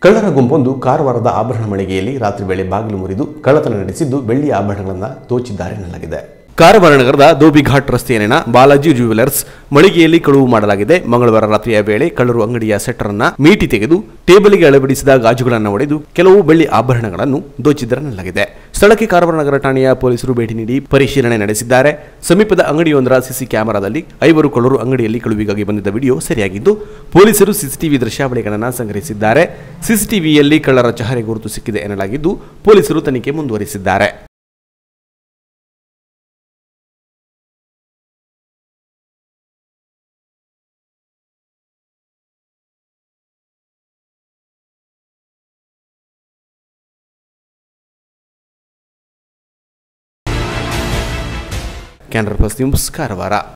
ಕಳ್ಳರ ಗುಂಪೊಂದು ಕಾರವಾರದ ಆಭರಣ ಮಳಿಗೆಯಲ್ಲಿ ರಾತ್ರಿ ವೇಳೆ ಬಾಗಿಲು ಮುರಿದು ಕಳ್ಳತನ ನಡೆಸಿದ್ದು ಬೆಳ್ಳಿ ಆಭರಣಗಳನ್ನು ದೋಚಿದ್ದಾರೆ ಎನ್ನಲಾಗಿದೆ ಕಾರವಾರ ನಗರದ ದೋಬಿಘಾಟ್ ರಸ್ತೆಯಲ್ಲಿನ ಬಾಲಾಜಿ ಜ್ಯುವೆಲರ್ಸ್ ಮಳಿಗೆಯಲ್ಲಿ ಕಳುವು ಮಾಡಲಾಗಿದೆ ಮಂಗಳವಾರ ರಾತ್ರಿಯ ವೇಳೆ ಕಳ್ಳರು ಅಂಗಡಿಯ ಸೆಟ್ಟರ್ ಅನ್ನ ಮೀಟಿ ತೆಗೆದು ಟೇಬಲ್ಗೆ ಅಳವಡಿಸಿದ ಗಾಜುಗಳನ್ನು ಒಡೆದು ಕೆಲವು ಬೆಳ್ಳಿ ಆಭರಣಗಳನ್ನು ದೋಚಿದ್ದರೆನ್ನಲಾಗಿದೆ ಸ್ಥಳಕ್ಕೆ ಕಾರವಾರ ನಗರ ಠಾಣೆಯ ಪೊಲೀಸರು ಭೇಟಿ ನೀಡಿ ಪರಿಶೀಲನೆ ನಡೆಸಿದ್ದಾರೆ ಸಮೀಪದ ಅಂಗಡಿಯೊಂದರ ಸಿಸಿ ಕ್ಯಾಮೆರಾದಲ್ಲಿ ಐವರು ಕಳ್ಳರು ಅಂಗಡಿಯಲ್ಲಿ ಕಳುವಿಗಾಗಿ ಬಂದಿದ್ದ ವಿಡಿಯೋ ಸೆರೆಯಾಗಿದ್ದು ಪೊಲೀಸರು ಸಿಸಿಟಿವಿ ದೃಶ್ಯಾವಳಿಗಳನ್ನು ಸಂಗ್ರಹಿಸಿದ್ದಾರೆ ಸಿಸಿಟಿವಿಯಲ್ಲಿ ಕಳ್ಳರ ಚಹರೆ ಗುರುತು ಸಿಕ್ಕಿದೆ ಎನ್ನಲಾಗಿದ್ದು ಪೊಲೀಸರು ತನಿಖೆ ಮುಂದುವರಿಸಿದ್ದಾರೆ ಕ್ಯಾನರಾ ಪ್ಲಸ್ ನ್ಯೂಸ್ ಕಾರವಾರ